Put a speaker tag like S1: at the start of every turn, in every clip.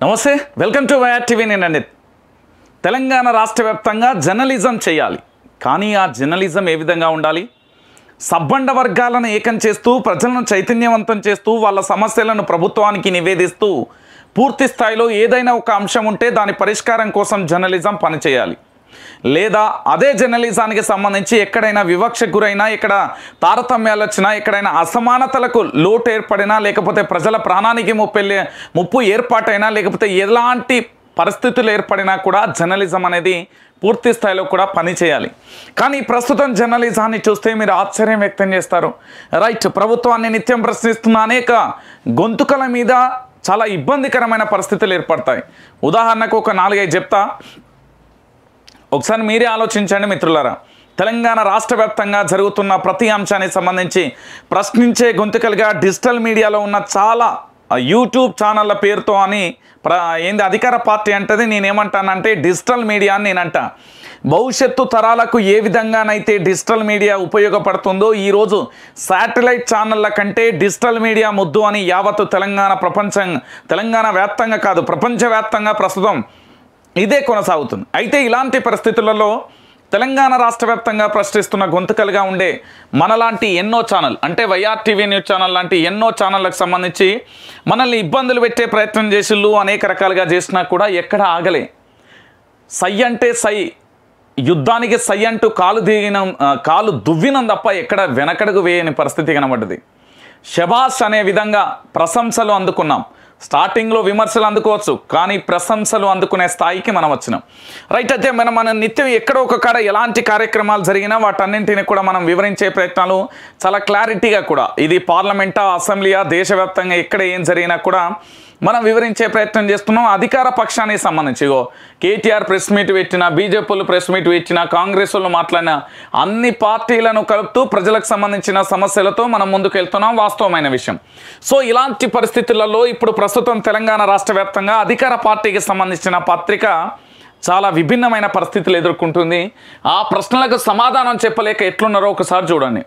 S1: నమస్తే welcome to YR TV నేను అనిత్ తెలంగాణ రాష్ట్ర వ్యాప్తంగా జర్నలిజం చేయాలి కానీ ఆ జర్నలిజం ఏ విధంగా ఉండాలి సబ్బండ వర్గాలను ఏకం చేస్తూ ప్రజలను చైతన్యవంతం చేస్తూ వాళ్ళ సమస్యలను ప్రభుత్వానికి నివేదిస్తూ పూర్తి స్థాయిలో ఏదైనా ఒక అంశం ఉంటే దాని పరిష్కారం కోసం జర్నలిజం పనిచేయాలి లేదా అదే జర్నలిజానికి సంబంధించి ఎక్కడైనా వివక్షకు గురైనా ఇక్కడ తారతమ్యాలు వచ్చినా ఎక్కడైనా అసమానతలకు లోటు ఏర్పడినా లేకపోతే ప్రజల ప్రాణానికి ముప్పెళ్ళే ముప్పు ఏర్పాటైనా లేకపోతే ఎలాంటి పరిస్థితులు ఏర్పడినా కూడా జర్నలిజం అనేది పూర్తి స్థాయిలో కూడా పనిచేయాలి కానీ ప్రస్తుతం జర్నలిజాన్ని చూస్తే మీరు ఆశ్చర్యం వ్యక్తం చేస్తారు రైట్ ప్రభుత్వాన్ని నిత్యం ప్రశ్నిస్తున్న అనేక గొంతుకల మీద చాలా ఇబ్బందికరమైన పరిస్థితులు ఏర్పడతాయి ఉదాహరణకు ఒక నాలుగైదు చెప్తా ఒకసారి మీరే ఆలోచించండి మిత్రులారా తెలంగాణ రాష్ట్ర వ్యాప్తంగా జరుగుతున్న ప్రతి అంశానికి సంబంధించి ప్రశ్నించే గొంతుకలుగా డిజిటల్ మీడియాలో ఉన్న చాలా ఆ, యూట్యూబ్ ఛానళ్ళ పేరుతో అని ప్ర ఏంది అధికార పార్టీ అంటది నేనేమంటానంటే డిజిటల్ మీడియా అని నేనంట భవిష్యత్తు తరాలకు ఏ విధంగానైతే డిజిటల్ మీడియా ఉపయోగపడుతుందో ఈరోజు శాటిలైట్ ఛానళ్ళ కంటే డిజిటల్ మీడియా ముద్దు అని యావత్తు తెలంగాణ ప్రపంచం తెలంగాణ వ్యాప్తంగా కాదు ప్రపంచవ్యాప్తంగా ప్రస్తుతం ఇదే కొనసాగుతుంది అయితే ఇలాంటి పరిస్థితులలో తెలంగాణ రాష్ట్ర వ్యాప్తంగా ప్రశ్నిస్తున్న గొంతుకలుగా ఉండే మనలాంటి ఎన్నో ఛానల్ అంటే వైఆర్ టీవీ న్యూస్ ఛానల్ లాంటి ఎన్నో ఛానళ్ళకు సంబంధించి మనల్ని ఇబ్బందులు పెట్టే ప్రయత్నం చేసిళ్ళు అనేక రకాలుగా చేసినా కూడా ఎక్కడ ఆగలే సై అంటే సై యుద్ధానికి సై అంటూ కాలు దిగిన ఆ, కాలు దువ్వినం తప్ప ఎక్కడ వెనకడుగు వేయని పరిస్థితి కనబడ్డది షబాష్ అనే విధంగా ప్రశంసలు అందుకున్నాం స్టార్టింగ్లో విమర్శలు అందుకోవచ్చు కానీ ప్రశంసలు అందుకునే స్థాయికి మనం వచ్చినాం రైట్ అయితే మనం మన నిత్యం ఎక్కడో ఒక కాడ ఎలాంటి కార్యక్రమాలు జరిగినా వాటన్నింటిని కూడా మనం వివరించే ప్రయత్నాలు చాలా క్లారిటీగా కూడా ఇది పార్లమెంటా అసెంబ్లీయా దేశవ్యాప్తంగా ఎక్కడ ఏం జరిగినా కూడా మనం వివరించే ప్రయత్నం చేస్తున్నాం అధికార పక్షానికి సంబంధించి ఇగో కేటీఆర్ ప్రెస్ మీట్ పెట్టిన బీజేపీలు ప్రెస్ మీట్ పెట్టిన కాంగ్రెస్ వాళ్ళు మాట్లాడిన అన్ని పార్టీలను కలుపుతూ ప్రజలకు సంబంధించిన సమస్యలతో మనం ముందుకు వెళ్తున్నాం వాస్తవమైన విషయం సో ఇలాంటి పరిస్థితులలో ఇప్పుడు ప్రస్తుతం తెలంగాణ రాష్ట్ర వ్యాప్తంగా అధికార పార్టీకి సంబంధించిన పత్రిక చాలా విభిన్నమైన పరిస్థితులు ఎదుర్కొంటుంది ఆ ప్రశ్నలకు సమాధానం చెప్పలేక ఎట్లున్నారో ఒకసారి చూడండి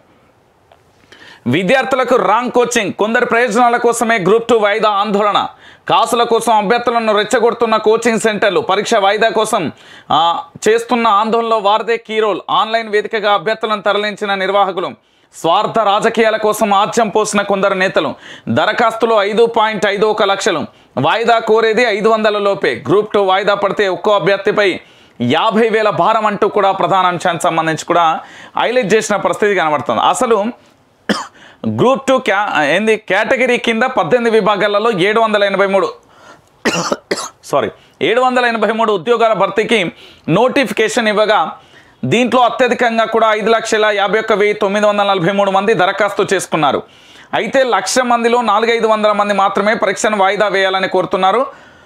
S1: విద్యార్థులకు రాంగ్ కోచింగ్ కొందరి ప్రయోజనాల కోసమే గ్రూప్ టూ వాయిదా ఆందోళన కాసుల కోసం అభ్యర్థులను రెచ్చగొడుతున్న కోచింగ్ సెంటర్లు పరీక్ష వాయిదా కోసం ఆ, చేస్తున్న ఆందోళనలో వారిదే కీ రోల్ ఆన్లైన్ వేదికగా అభ్యర్థులను తరలించిన నిర్వాహకులు స్వార్థ రాజకీయాల కోసం ఆజ్యం పోసిన కొందరు నేతలు దరఖాస్తులు ఐదు పాయింట్ ఐదు ఒక లక్షలు వాయిదా కోరేది ఐదు వందల లోపే గ్రూప్ టూ వాయిదా పడితే ఒక్కో అభ్యర్థిపై యాభై వేల భారం అంటూ కూడా ప్రధాన అంశానికి సంబంధించి కూడా హైలైట్ చేసిన పరిస్థితి కనబడుతుంది అసలు గ్రూప్ టూ క్యా ఏంది కేటగిరీ కింద పద్దెనిమిది విభాగాలలో ఏడు వందల ఎనభై మూడు సారీ ఏడు వందల ఎనభై మూడు ఉద్యోగాల భర్తీకి నోటిఫికేషన్ ఇవ్వగా దీంట్లో అత్యధికంగా కూడా ఐదు లక్షల యాభై ఒక్క వెయ్యి తొమ్మిది వందల నలభై మూడు మంది దరఖాస్తు చేసుకున్నారు అయితే లక్ష మందిలో నాలుగైదు వందల మంది మాత్రమే పరీక్షను వాయిదా వేయాలని కోరుతున్నారు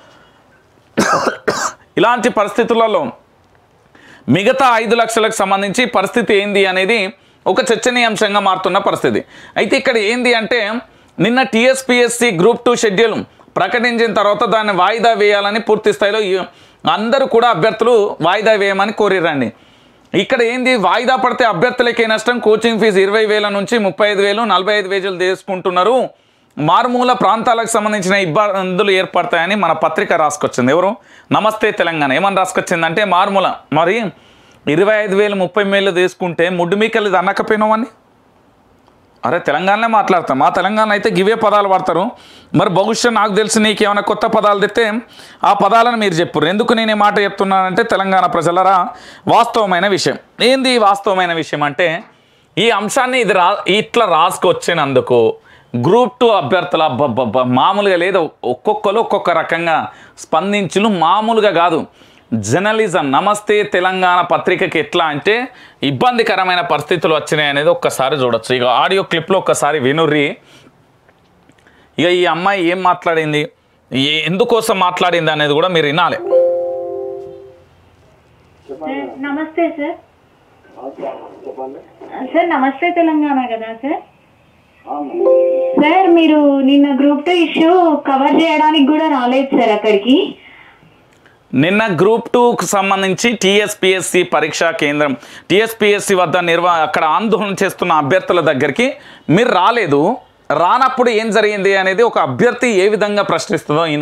S1: ఇలాంటి పరిస్థితులలో మిగతా ఐదు లక్షలకు సంబంధించి పరిస్థితి ఏంది అనేది ఒక చర్చనీయాంశంగా మారుతున్న పరిస్థితి అయితే ఇక్కడ ఏంది అంటే నిన్న టీఎస్పిఎస్సి గ్రూప్ టూ షెడ్యూల్ ప్రకటించిన తర్వాత దాన్ని వాయిదా వేయాలని పూర్తి స్థాయిలో ఈ- అందరూ కూడా అభ్యర్థులు వాయిదా వేయమని కోరిరండి ఇక్కడ ఏంది వాయిదా పడితే అభ్యర్థులకే నష్టం కోచింగ్ ఫీజు ఇరవై వేల నుంచి ముప్పై ఐదు వేలు నలభై ఐదు వేలు తీసుకుంటున్నారు మారుమూల ప్రాంతాలకు సంబంధించిన ఇబ్బందులు ఏర్పడతాయని మన పత్రిక రాసుకొచ్చింది ఎవరు నమస్తే తెలంగాణ ఏమని రాసుకొచ్చిందంటే మారుమూల మరి ఇరవై ఐదు వేలు ముప్పై వేలు తీసుకుంటే ముడ్డు మీకెళ్ళి ఇది అనకపోయినావని అరే తెలంగాణలో మాట్లాడతాం మా తెలంగాణ అయితే గివే పదాలు వాడతారు మరి భవిష్యత్ నాకు తెలిసి నీకు ఏమైనా కొత్త పదాలు తెస్తే ఆ పదాలను మీరు చెప్పురు ఎందుకు నేను ఈ మాట చెప్తున్నానంటే తెలంగాణ ప్రజలరా వాస్తవమైన విషయం ఏంది ఈ వాస్తవమైన విషయం అంటే ఈ అంశాన్ని ఇది రా ఇట్లా రాసుకొచ్చినందుకు గ్రూప్ టూ అభ్యర్థుల అబ్బబ్బబ్బ మామూలుగా లేదు ఒక్కొక్కరు ఒక్కొక్క రకంగా స్పందించులు మామూలుగా కాదు జర్నలిజం నమస్తే తెలంగాణ పత్రికకి ఎట్లా అంటే ఇబ్బందికరమైన పరిస్థితులు వచ్చినాయి అనేది ఒక్కసారి చూడొచ్చు ఇక ఆడియో క్లిప్లో ఒక్కసారి వినుర్రి ఇక ఈ అమ్మాయి ఏం మాట్లాడింది ఏ- ఎందుకోసం మాట్లాడింది అనేది కూడా మీరు వినాలి
S2: సార్ నమస్తే సార్ సార్ నమస్తే తెలంగాణ కదా సార్ సార్ మీరు నిన్న గ్రూప్ టూ ఇష్యూ కవర్ చేయడానికి కూడా రాలేదు సార్ అక్కడికి
S1: నిన్న గ్రూప్ టూకు సంబంధించి టీఎస్పిఎస్సి పరీక్షా కేంద్రం టీఎస్పిఎస్సి వద్ద నిర్వా అక్కడ ఆందోళన చేస్తున్న అభ్యర్థుల దగ్గరికి మీరు రాలేదు రానప్పుడు ఏం జరిగింది అనేది ఒక అభ్యర్థి ఏ విధంగా ప్రశ్నిస్తుందో ఈనుర్రి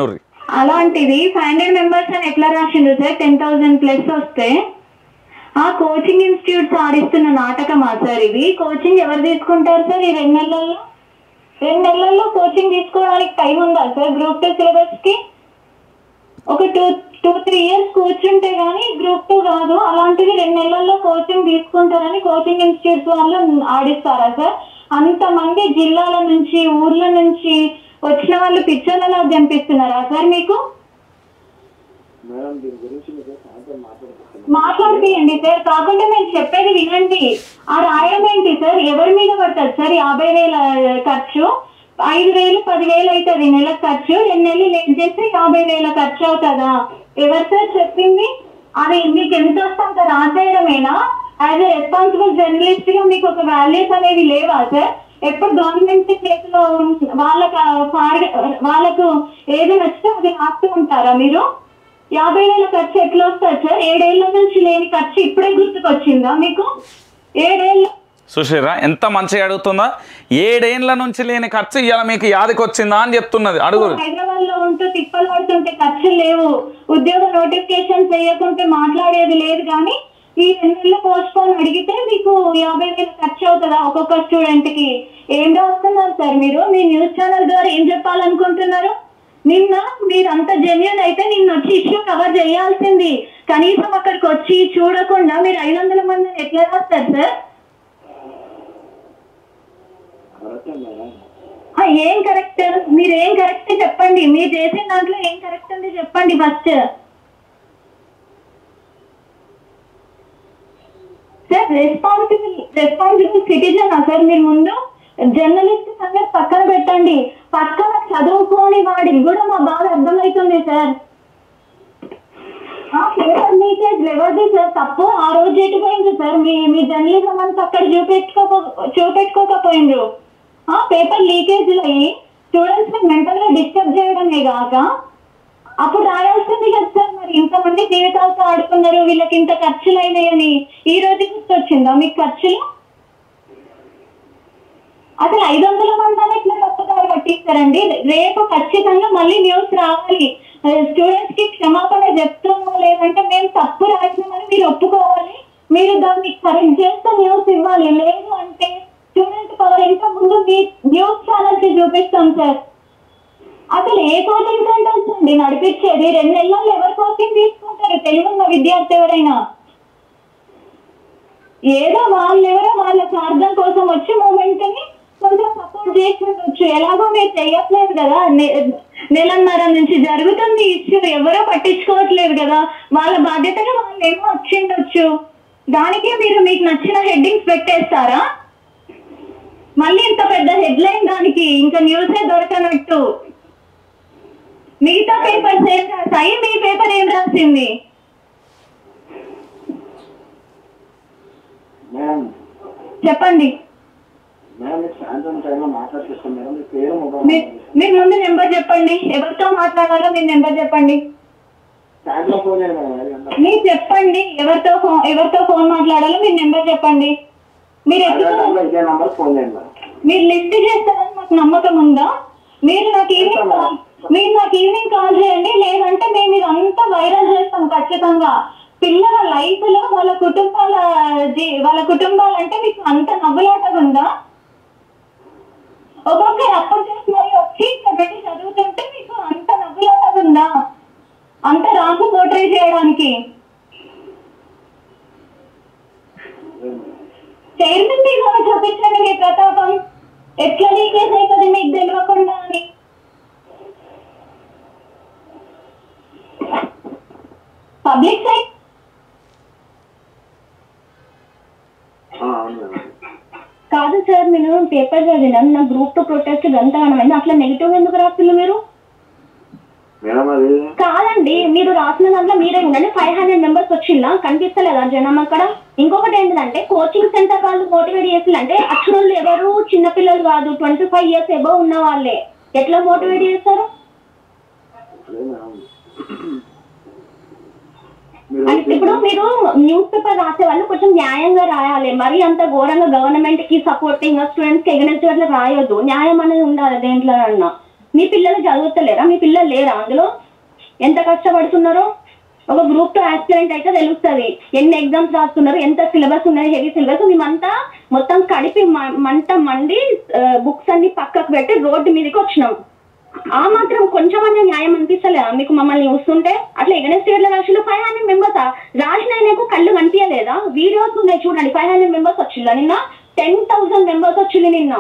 S2: అలాంటిది ఫైవ్ హండ్రెడ్ మెంబర్స్ అని ఎట్లా రాసిండ్రు సార్ టెన్ థౌసండ్ ప్లస్ వస్తే ఆ కోచింగ్ ఇన్స్టిట్యూట్స్ ఆడిస్తున్న నాటకమా సార్ ఇది కోచింగ్ ఎవరు తీసుకుంటారు సార్ ఈ రెండు నెలల్లో రెండు నెలల్లో కోచింగ్ తీసుకోవడానికి టైం ఉందా సార్ గ్రూప్ టూ సిలబస్ కి ఒక టూ టూ త్రీ ఇయర్స్ కూర్చుంటే గానీ గ్రూప్ టూ కాదు అలాంటిది రెండు నెలల్లో కోచింగ్ తీసుకుంటారని కోచింగ్ ఇన్స్టిట్యూట్స్ వాళ్ళు ఆడిస్తారా సార్ అంతమంది జిల్లాల నుంచి ఊర్ల నుంచి వచ్చిన వాళ్ళు పిచ్చోళ్ళలా చంపిస్తున్నారా సార్ మీకు
S3: మేడం దీని గురించి మీకు సాయంత్రం మాట్లాడుతున్నాను
S2: మాట్లాడిపియండి సార్ కాకుండా మేము చెప్పేది వినండి ఆ రాయడం ఏంటి సార్ ఎవరి మీద పడుతుంది సార్ యాభై వేల ఖర్చు ఐదు వేలు పదివేలు అవుతుంది నెల ఖర్చు రెండు నెలలు లేట్ చేస్తే యాభై వేల ఖర్చు అవుతుందా ఎవరు సార్ చెప్పింది అది మీకు ఎంత వస్తుందో రాసేయడమేనా యాజ్ ఎ రెస్పాన్సిబుల్ జర్నలిస్ట్ గా మీకు ఒక వాల్యూస్ అనేవి లేవా సార్ ఎప్పుడు గవర్నమెంట్ చేతిలో ఉం- వాళ్ళకి ఆ ఫార్- వాళ్ళకు ఏది నచ్చితే అది రాస్తూ ఉంటారా మీరు యాభై వేల ఖర్చు ఎట్లా వస్తుంది సార్ ఏడేళ్ల నుంచి లేని ఖర్చు ఇప్పుడే గుర్తుకొచ్చిందా మీకు ఏడేళ్ళ
S1: సుశీరా ఎంత మంచిగా అడుగుతుందా ఏడేండ్ల నుంచి లేని ఖర్చు ఇవాళ మీకు యాదికి వచ్చిందా అని చెప్తున్నది అడుగు
S2: హైదరాబాద్ లో ఉంటూ తిప్పలు పడుతుంటే ఖర్చులు లేవు ఉద్యోగ నోటిఫికేషన్ చేయకుంటే మాట్లాడేది లేదు కానీ ఈ రెండు నెలలు పోస్ట్ పోన్ అడిగితే మీకు యాభై వేలు ఖర్చు అవుతుందా ఒక్కొక్క స్టూడెంట్ కి ఏం రాస్తున్నారు సార్ మీరు మీ న్యూస్ ఛానల్ ద్వారా ఏం చెప్పాలనుకుంటున్నారు నిన్న మీరు అంత జెన్యున్ అయితే నిన్న వచ్చి ఇష్యూ కవర్ చేయాల్సింది కనీసం అక్కడికి వచ్చి చూడకుండా మీరు ఐదు వందల మందిని ఎట్లా రాస్తారు సార్
S3: కరెక్టే మేడం
S2: ఆ, ఏం కరెక్ట్ మీరు ఏం కరెక్ట్ చెప్పండి మీరు చేసిన దాంట్లో ఏం కరెక్ట్ ఉంది చెప్పండి first sir responsible responsible citizen sir మీరు ముందు జర్నలిస్ట్ సంగతి పక్కన పెట్టండి పక్కన చదువుకోని వాడికి కూడా మా బాధ అర్థమవుతుంది సార్ ఆ పేపర్ లీకేజ్ ఎవరిది సార్ తప్పు ఆ రోజు ఎటు పోయింది సార్ మీ మీ జర్నలిజం అంతా అక్కడ చూపెట్టుకోక చూపెట్టుకోకపోయిండ్రు ఆ పేపర్ లీకేజ్లు అయ్యి స్టూడెంట్స్ ని మెంటల్ గా డిస్టర్బ్ చేయడమే కాక అప్పుడు రాయాల్సింది కదా సార్ మరి ఇంతమంది జీవితాలతో ఆడుకున్నారు వీళ్ళకి ఇంత ఖర్చులు అయినాయని ఈ రోజు గుర్తొచ్చిందా మీకు ఖర్చులు అసలు ఐదు వందల మంది అని ఎట్లా తప్పుదారి పట్టిస్తారండి రేపు ఖచ్చితంగా మళ్ళీ న్యూస్ రావాలి స్టూడెంట్స్ కి క్షమాపణ చెప్తున్నా లేదంటే మేము తప్పు రాసినామని మీరు ఒప్పుకోవాలి మీరు దాన్ని కరెక్ట్ చేస్తే న్యూస్ ఇవ్వాలి లేదు అంటే స్టూడెంట్ పవర్ ఇంకా ముందు మీ న్యూస్ ఛానల్ కి చూపిస్తాం సార్ అసలు ఏ కోచింగ్ సెంటర్స్ అండి నడిపించేది రెండు నెలల్లో ఎవరు కోచింగ్ తీసుకుంటారు తెలుగున్న విద్యార్థి ఎవరైనా ఏదో వాళ్ళెవరో వాళ్ళ స్వార్థం కోసం వచ్చి మూమెంట్ ని కొంచెం సపోర్ట్ చేసి ఉండొచ్చు ఎలాగో మీరు చెయ్యట్లేదు కదా నె- నెలన్నర నుంచి జరుగుతుంది ఇష్యూ ఎవరో పట్టించుకోవట్లేదు కదా వాళ్ళ బాధ్యతగా వాళ్ళు ఏమో వచ్చిండొచ్చు దానికే మీరు మీకు నచ్చిన హెడ్డింగ్స్ పెట్టేస్తారా మళ్ళీ ఇంత పెద్ద హెడ్లైన్ దానికి ఇంకా న్యూసే దొరకనట్టు మిగతా పేపర్స్ ఏం రాసాయి మీ పేపర్ ఏం రాసింది
S3: మేడం
S2: చెప్పండి
S3: మేడం మీకు సాయంత్రం టైంలో మాట్లాడిస్తాం మేడం మీ పేరు మొబైల్
S2: మీ- మీరు ముందు నెంబర్ చెప్పండి ఎవరితో మాట్లాడాలో మీరు నెంబర్ చెప్పండి
S3: సాయంత్రం ఫోన్ చేయండి మేడం ఐదు గంటలకు.
S2: మీరు చెప్పండి ఎవరితో ఫోన్ ఎవరితో ఫోన్ మాట్లాడాలో మీరు నెంబర్ చెప్పండి మీరు
S3: అదే
S2: ఎప్పుడు
S3: టైంలో ఇదే నంబర్ ఫోన్ చేయండి మేడం
S2: మీరు లిస్ట్ చేస్తారని మాకు నమ్మకం ఉందా మీరు నాకు ఈవినింగ్ కాల్ మీరు నాకు ఈవినింగ్ కాల్ చేయండి లేదంటే మేము ఇదంతా వైరల్ చేస్తాం ఖచ్చితంగా పిల్లల లైఫ్ లో వాళ్ళ కుటుంబాల జీ- వాళ్ళ కుటుంబాలంటే మీకు అంత నవ్వులాటగా ఉందా ఒక్కొక్కరు అప్పటి చేసి మరి వచ్చి ఇక్కడ పెట్టి చదువుతుంటే మీకు అంత నవ్వులాటగా ఉందా అంత రాంగ్ పోట్రే చేయడానికి చైర్మన్ మీద చూపించండి మీ ప్రతాపం ఎట్లా లీకేజ్ అవుతుంది మీకు తెలియకుండా అని పబ్లిక్ సైట్
S3: ఆ, అవును మేడం
S2: కాదు సార్ నేను పేపర్ చదివినాను నా గ్రూప్ టు ప్రొటెస్ట్ గంతగానమైంది అట్లా నెగిటివ్ ఎందుకు రాస్తున్నారు మీరు
S3: మేడం అది
S2: కాదండి మీరు రాసిన దాంట్లో మీరే ఉండండి ఫైవ్ హండ్రెడ్ మెంబర్స్ వచ్చిందా కనిపిస్తలేదా జనం అక్కడ ఇంకొకటి ఏంటంటే కోచింగ్ సెంటర్ వాళ్ళు మోటివేట్ చేసిందంటే అక్షరులు ఎవరు చిన్నపిల్లలు కాదు ట్వంటీ ఫైవ్ ఇయర్స్ ఎబో ఉన్న వాళ్ళే ఎట్లా మోటివేట్ చేస్తారు
S3: అదే మేడం మీరు
S2: అంటే ఇప్పుడు మీరు న్యూస్ పేపర్ రాసే వాళ్ళు కొంచెం న్యాయంగా రాయాలి మరి అంత ఘోరంగా గవర్నమెంట్ కి సపోర్టింగ్ స్టూడెంట్స్ కి ఎగనెస్ట్ అట్లా రాయొద్దు న్యాయం అనేది ఉండాలి దేంట్లో అన్నా మీ పిల్లలు చదువుతలేరా మీ పిల్లలు లేరా అందులో ఎంత కష్టపడుతున్నారో ఒక గ్రూప్ టు యాక్సిడెంట్ అయితే తెలుస్తుంది ఎన్ని ఎగ్జామ్స్ రాస్తున్నారు ఎంత సిలబస్ ఉన్నది హెవీ సిలబస్ మేమంతా మొత్తం కడిపి మ- మంట మండి బుక్స్ అన్ని పక్కకు పెట్టి రోడ్డు మీదకి వచ్చినాం ఆ మాత్రం కొంచెం అనే న్యాయం అనిపిస్తలేదా మీకు మమ్మల్ని చూస్తుంటే అట్లా ఎగనెస్ట్ ఇయర్ లో రాసిన ఫైవ్ హండ్రెడ్ మెంబర్స్ రాసిన ఆయనకు కళ్ళు కనిపించలేదా వీడియోస్ ఉన్నాయి చూడండి ఫైవ్ హండ్రెడ్ మెంబర్స్ వచ్చిందా నిన్న టెన్ థౌసండ్ మెంబర్స్ వచ్చింది నిన్న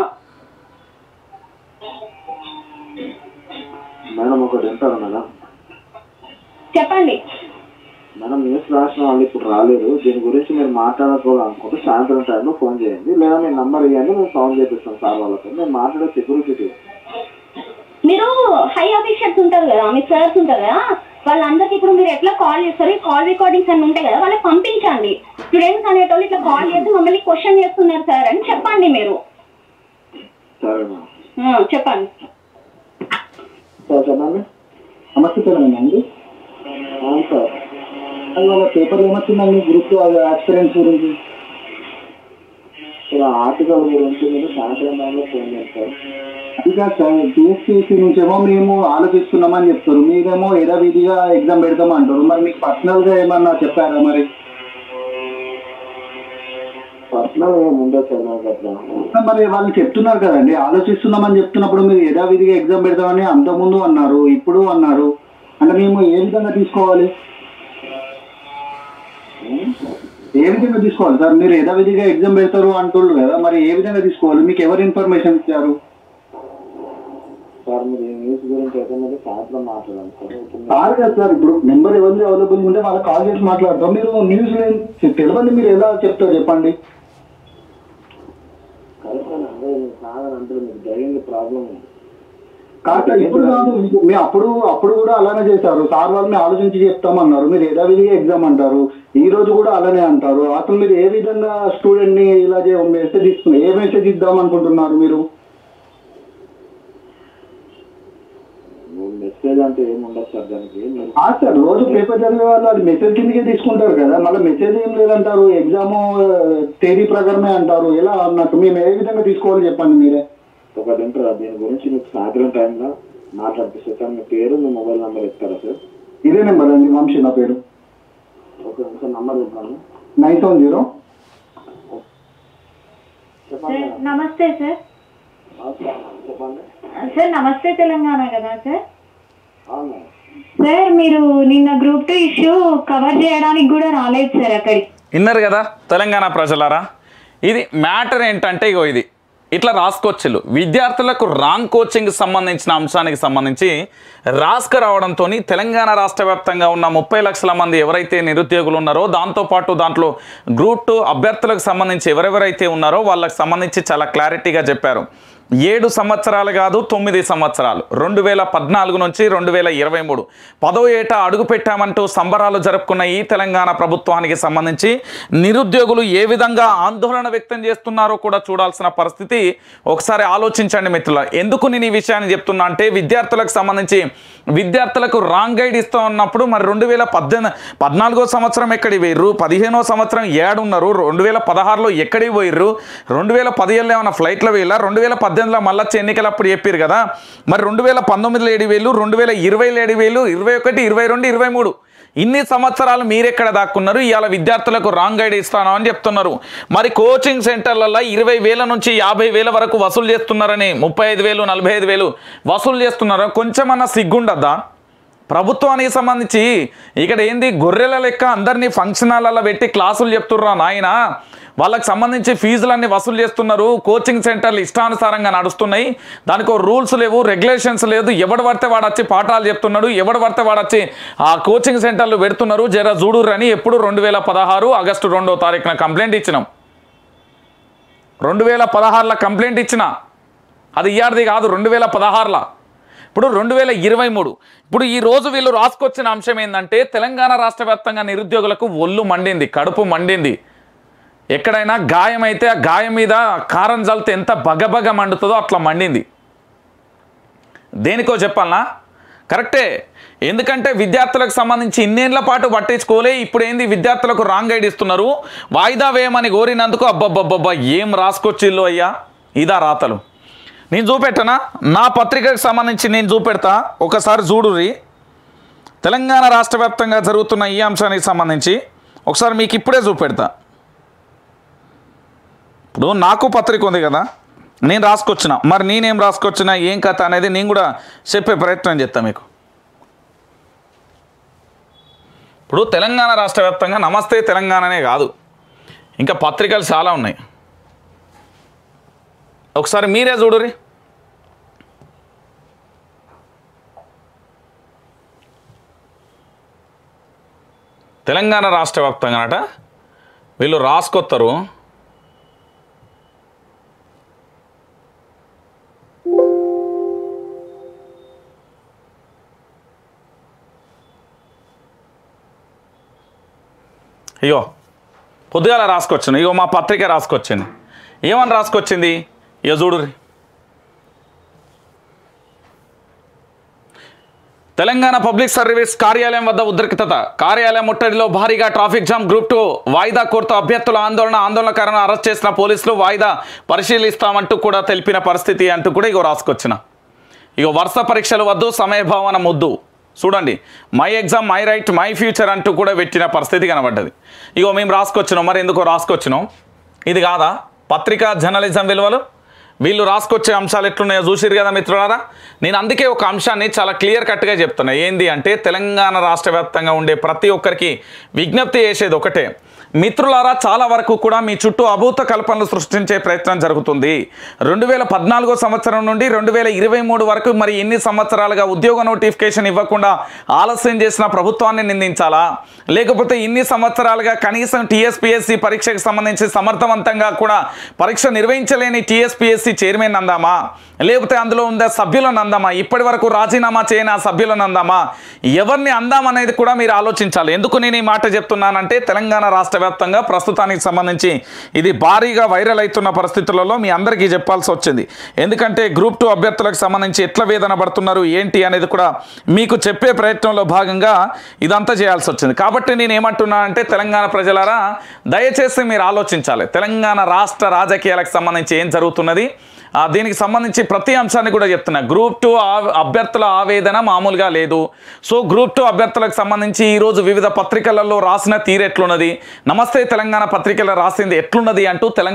S3: మేడం ఒకటి ఉంటారు మేడం
S2: చెప్పండి
S3: మేడం న్యూస్ రాసిన వాళ్ళు ఇప్పుడు రాలేదు దీని గురించి మీరు మాట్లాడుకోవాలనుకుంటే సాయంత్రం టైంలో ఫోన్ చేయండి లేదా మీ నంబర్ ఇవ్వండి మేము ఫోన్ చేపిస్తాం సార్ వాళ్ళతో నేను మాట్లాడే సెక్యూరిటీ
S2: మీరు హై ఆఫీషియల్స్ ఉంటారు కదా మీ సర్స్ ఉంటారు కదా వాళ్ళందరికి ఇప్పుడు మీరు ఎట్లా కాల్ చేస్తారు ఈ కాల్ రికార్డింగ్స్ అన్ని ఉంటాయి కదా వాళ్ళకి పంపించండి స్టూడెంట్స్ అనేటోళ్ళు ఇట్లా కాల్ చేసి మమ్మల్ని క్వశ్చన్ చేస్తున్నారు సార్ అని చెప్పండి మీరు
S3: సరే మేడం
S2: ఆ, చెప్పండి
S3: సార్ చెప్పండి
S4: నమస్తే తెలంగాణ అండి
S3: అవును సార్
S4: అది వాళ్ళ పేపర్లు ఏమొచ్చిందండి గ్రూప్ అది యాక్సిడెంట్స్ గురించి
S3: ఇలా ఆర్టికల్ గురించి మీరు సాయంత్రం టైంలో ఫోన్ చేస్తారు
S4: ఇక టీఎస్పీసీ నుంచేమో మేము ఆలోచిస్తున్నామని చెప్తారు మీరేమో యథావిధిగా ఎగ్జామ్ పెడతాం అంటారు మరి మీకు పర్సనల్ గా ఏమన్నా చెప్పారా మరి
S3: పర్సనల్ ఏమి ఉండదు సార్ నాకు అట్లా
S4: మరి వాళ్ళు చెప్తున్నారు కదండి ఆలోచిస్తున్నామని చెప్తున్నప్పుడు మీరు యథావిధిగా ఎగ్జామ్ పెడతామని అంతకుముందు అన్నారు ఇప్పుడు అన్నారు అంటే మేము ఏ విధంగా తీసుకోవాలి ఏ విధంగా తీసుకోవాలి సార్ మీరు యథావిధిగా ఎగ్జామ్ పెడతారు అంటున్నారు కదా మరి ఏ విధంగా తీసుకోవాలి మీకు ఎవరు ఇన్ఫర్మేషన్ ఇచ్చారు
S3: సార్ మీరు ఈ న్యూస్ గురించి అయితే మీరు సాయంత్రం మాట్లాడండి సార్ ఇప్పుడు మీరు-
S4: కాదు కదా సార్ ఇప్పుడు నెంబర్ ఎవరిది అవైలబుల్ ఉంటే వాళ్ళకి కాల్ చేసి మాట్లాడతాం మీరు న్యూస్ తెలియదు మీరు ఎలా చెప్తారు చెప్పండి
S3: కరెక్ట్ అని అందరూ మీరు కాదని అంటారు మీకు జరిగింది ప్రాబ్లం ఉంది
S4: కాదు ఇప్పుడు కాదు మీకు- మీ అప్పుడు అప్పుడు కూడా అలానే చేశారు సార్ వాళ్ళని ఆలోచించి చెప్తామన్నారు మీరు యథావిధిగా ఎగ్జామ్ అంటారు ఈ రోజు కూడా అలానే అంటారు అసలు మీరు ఏ విధంగా స్టూడెంట్ ని ఇలా మెసేజ్ ఇస్తున్నారు ఏ మెసేజ్ ఇద్దాం అనుకుంటున్నారు మీరు
S3: మెసేజ్ అంటే ఏమి ఉండదు సార్ దానికి మీరు
S4: ఆ సార్ రోజు పేపర్ చదివే వాళ్ళు అది మెసేజ్ కిందకే తీసుకుంటారు కదా మళ్ళీ మెసేజ్ ఏం లేదంటారు ఎగ్జామ్ తేదీ ప్రకారమే అంటారు ఎలా అన్నట్టు మేము ఏ విధంగా తీసుకోవాలి చెప్పండి మీరే
S3: ఒకటి ఉంటారా దీని గురించి మీకు సాయంత్రం టైంలో మాట్లాడిపిస్తారు సార్ మీ పేరు మీ మొబైల్ నెంబర్ ఇస్తారా సార్
S4: ఇదే నెంబర్ అండి వంశీ నా పేరు
S3: ఓకే సార్ నంబర్ చెప్పండి
S4: నైన్ సెవెన్ జీరో
S3: చెప్పండి
S2: సార్ నమస్తే సార్
S3: నమస్కారం. చెప్పండి
S2: సార్ నమస్తే తెలంగాణ కదా సార్
S3: అవును మేడం.
S2: సార్ మీరు నిన్న గ్రూప్ టూ ఇష్యూ కవర్ చేయడానికి కూడా రాలేదు సార్ అక్కడికి
S1: విన్నారు కదా తెలంగాణ ప్రజలారా ఇది మ్యాటర్ ఏంటంటే ఇగో ఇది ఇట్లా రాసుకోవచ్చు విద్యార్థులకు రాంగ్ కోచింగ్ సంబంధించిన అంశానికి సంబంధించి రాసుకు రావడంతో తెలంగాణ రాష్ట్ర వ్యాప్తంగా ఉన్న ముప్పై లక్షల మంది ఎవరైతే నిరుద్యోగులు ఉన్నారో దాంతోపాటు దాంట్లో గ్రూప్ టూ అభ్యర్థులకు సంబంధించి ఎవరెవరైతే ఉన్నారో వాళ్ళకి సంబంధించి చాలా క్లారిటీగా చెప్పారు ఏడు సంవత్సరాలు కాదు తొమ్మిది సంవత్సరాలు రెండు వేల పద్నాలుగు నుంచి రెండు వేల ఇరవై మూడు పదో ఏట అడుగు పెట్టామంటూ సంబరాలు జరుపుకున్న ఈ తెలంగాణ ప్రభుత్వానికి సంబంధించి నిరుద్యోగులు ఏ విధంగా ఆందోళన వ్యక్తం చేస్తున్నారో కూడా చూడాల్సిన పరిస్థితి ఒకసారి ఆలోచించండి మిత్రుల ఎందుకు నేను ఈ విషయాన్ని చెప్తున్నా అంటే విద్యార్థులకు సంబంధించి విద్యార్థులకు రాంగ్ గైడ్ ఇస్తూ ఉన్నప్పుడు మరి రెండు వేల పద్దెనిమిది పద్నాలుగో సంవత్సరం ఎక్కడికి పోయిర్రు పదిహేనో సంవత్సరం ఏడున్నారు రెండు వేల పదహారులో ఎక్కడికి పోయిర్రు రెండు వేల పదిహేనులో ఏమైనా ఫ్లైట్లో వెళ్ళా రెండు వేల పద్దెనిమిదిలో మళ్ళీ ఎన్నికలు అప్పుడు చెప్పారు కదా మరి రెండు వేల పంతొమ్మిదిలో ఏడు వేలు రెండు వేల ఇరవైలో ఏడు వేలు ఇరవై ఒకటి ఇరవై రెండు ఇరవై మూడు ఇన్ని సంవత్సరాలు మీరెక్కడ దాక్కున్నారు ఇవాళ విద్యార్థులకు రాంగ్ గైడ్ ఇస్తాను అని చెప్తున్నారు మరి కోచింగ్ సెంటర్లలో ఇరవై వేల నుంచి యాభై వేల వరకు వసూలు చేస్తున్నారని ముప్పై ఐదు వేలు నలభై ఐదు వేలు వసూలు చేస్తున్నారు కొంచెమన్నా సిగ్గుండద్దా ప్రభుత్వానికి సంబంధించి ఇక్కడ ఏంది గొర్రెల లెక్క అందరినీ ఫంక్షన్ హాల్లో పెట్టి క్లాసులు చెప్తుర్రా నాయన వాళ్ళకి సంబంధించి ఫీజులన్నీ వసూలు చేస్తున్నారు కోచింగ్ సెంటర్లు ఇష్టానుసారంగా నడుస్తున్నాయి దానికి రూల్స్ లేవు రెగ్యులేషన్స్ లేదు ఎవడు పడితే వాడు వచ్చి పాఠాలు చెప్తున్నాడు ఎవడు పడితే వాడు వచ్చి ఆ కోచింగ్ సెంటర్లు పెడుతున్నారు జర చూడుర్రు అని ఎప్పుడు రెండు వేల పదహారు ఆగస్టు రెండో తారీఖున కంప్లైంట్ ఇచ్చినాం రెండు వేల పదహారులో కంప్లైంట్ ఇచ్చిన అది ఇయ్యాడిది కాదు రెండు వేల పదహారులో ఇప్పుడు రెండు వేల ఇరవై మూడు ఇప్పుడు ఈ రోజు వీళ్ళు రాసుకొచ్చిన అంశం ఏంటంటే తెలంగాణ రాష్ట్ర వ్యాప్తంగా నిరుద్యోగులకు ఒళ్ళు మండింది కడుపు మండింది ఎక్కడైనా గాయం అయితే ఆ గాయం మీద కారం జల్తే ఎంత బగబగ మండుతుందో అట్లా మండింది దేనికో చెప్పాలనా కరెక్టే ఎందుకంటే విద్యార్థులకు సంబంధించి ఇన్నేళ్ల పాటు పట్టించుకోలే ఇప్పుడు ఏంది విద్యార్థులకు రాంగ్ గైడ్ ఇస్తున్నారు వాయిదా వేయమని కోరినందుకు అబ్బబ్బబ్బబ్బా ఏం రాసుకొచ్చిల్లో అయ్యా ఇదా రాతలు నేను చూపెట్టనా నా పత్రికకు సంబంధించి నేను చూపెడతా ఒకసారి చూడురి తెలంగాణ రాష్ట్ర వ్యాప్తంగా జరుగుతున్న ఈ అంశానికి సంబంధించి ఒకసారి మీకు ఇప్పుడే చూపెడతా ఇప్పుడు నాకు పత్రిక ఉంది కదా నేను రాసుకొచ్చిన మరి నేనేం రాసుకొచ్చిన ఏం కథ అనేది నేను కూడా చెప్పే ప్రయత్నం చేస్తాను మీకు ఇప్పుడు తెలంగాణ రాష్ట్ర వ్యాప్తంగా నమస్తే తెలంగాణనే కాదు ఇంకా పత్రికలు చాలా ఉన్నాయి ఒకసారి మీరే చూడురి తెలంగాణ రాష్ట్ర వ్యాప్తంగా అట వీళ్ళు రాసుకొస్తారు అయ్యో పొద్దుగాల రాసుకొచ్చింది ఇగో మా పత్రిక రాసుకొచ్చింది ఏమని రాసుకొచ్చింది ఇక చూడురి తెలంగాణ పబ్లిక్ సర్వీస్ కార్యాలయం వద్ద ఉద్రిక్తత కార్యాలయం ముట్టడిలో భారీగా ట్రాఫిక్ జామ్ గ్రూప్ టూ వాయిదా కోరుతూ అభ్యర్థుల ఆందోళన ఆందోళన కారణం అరెస్ట్ చేసిన పోలీసులు వాయిదా పరిశీలిస్తామంటూ కూడా తెలిపిన పరిస్థితి అంటూ కూడా ఇగో రాసుకొచ్చిన ఇగో వరుస పరీక్షలు వద్దు సమయభావన ముద్దు చూడండి my exam my right my future అంటూ కూడా పెట్టిన పరిస్థితి కనబడ్డది ఇగో మేము రాసుకొచ్చినాం మరి ఎందుకో రాసుకొచ్చినాం ఇది కాదా పత్రికా జర్నలిజం విలువలు వీళ్ళు రాసుకొచ్చే అంశాలు ఎట్లున్నాయో చూసిరు కదా మిత్రులారా నేను అందుకే ఒక అంశాన్ని చాలా క్లియర్ కట్గా చెప్తున్నా ఏంది అంటే తెలంగాణ రాష్ట్ర వ్యాప్తంగా ఉండే ప్రతి ఒక్కరికి విజ్ఞప్తి చేసేది ఒకటే మిత్రులారా చాలా వరకు కూడా మీ చుట్టూ అభూత కల్పనలు సృష్టించే ప్రయత్నం జరుగుతుంది రెండు వేల పద్నాలుగో సంవత్సరం నుండి రెండు వేల ఇరవై మూడు వరకు మరి ఎన్ని సంవత్సరాలుగా ఉద్యోగ నోటిఫికేషన్ ఇవ్వకుండా ఆలస్యం చేసిన ప్రభుత్వాన్ని నిందించాలా లేకపోతే ఇన్ని సంవత్సరాలుగా కనీసం టీఎస్పీఎస్సీ పరీక్షకు సంబంధించి సమర్థవంతంగా కూడా పరీక్ష నిర్వహించలేని టీఎస్పీఎస్సీ చైర్మన్ అందామా లేకపోతే అందులో ఉండే సభ్యులను అందామా ఇప్పటి వరకు రాజీనామా చేయని ఆ సభ్యులను అందామా ఎవరిని అందామనేది కూడా మీరు ఆలోచించాలి ఎందుకు నేను ఈ మాట చెప్తున్నానంటే తెలంగాణ రాష్ట్ర వ్యాప్తంగా ప్రస్తుతానికి సంబంధించి ఇది భారీగా వైరల్ అవుతున్న పరిస్థితులలో మీ అందరికీ చెప్పాల్సి వచ్చింది ఎందుకంటే గ్రూప్ టూ అభ్యర్థులకు సంబంధించి ఎట్ల వేదన పడుతున్నారు ఏంటి అనేది కూడా మీకు చెప్పే ప్రయత్నంలో భాగంగా ఇదంతా చేయాల్సి వచ్చింది కాబట్టి నేను ఏమంటున్నా అంటే తెలంగాణ ప్రజలారా దయచేసి మీరు ఆలోచించాలి తెలంగాణ రాష్ట్ర రాజకీయాలకు సంబంధించి ఏం జరుగుతున్నది ఆ, దీనికి సంబంధించి ప్రతి అంశాన్ని కూడా చెప్తున్నా గ్రూప్ టూ ఆ- అభ్యర్థుల ఆవేదన మామూలుగా లేదు సో గ్రూప్ టూ అభ్యర్థులకు సంబంధించి ఈరోజు వివిధ పత్రికలలో రాసిన తీరు ఎట్లున్నది నమస్తే తెలంగాణ పత్రికలో రాసింది ఎట్లున్నది అంటూ తెలంగాణ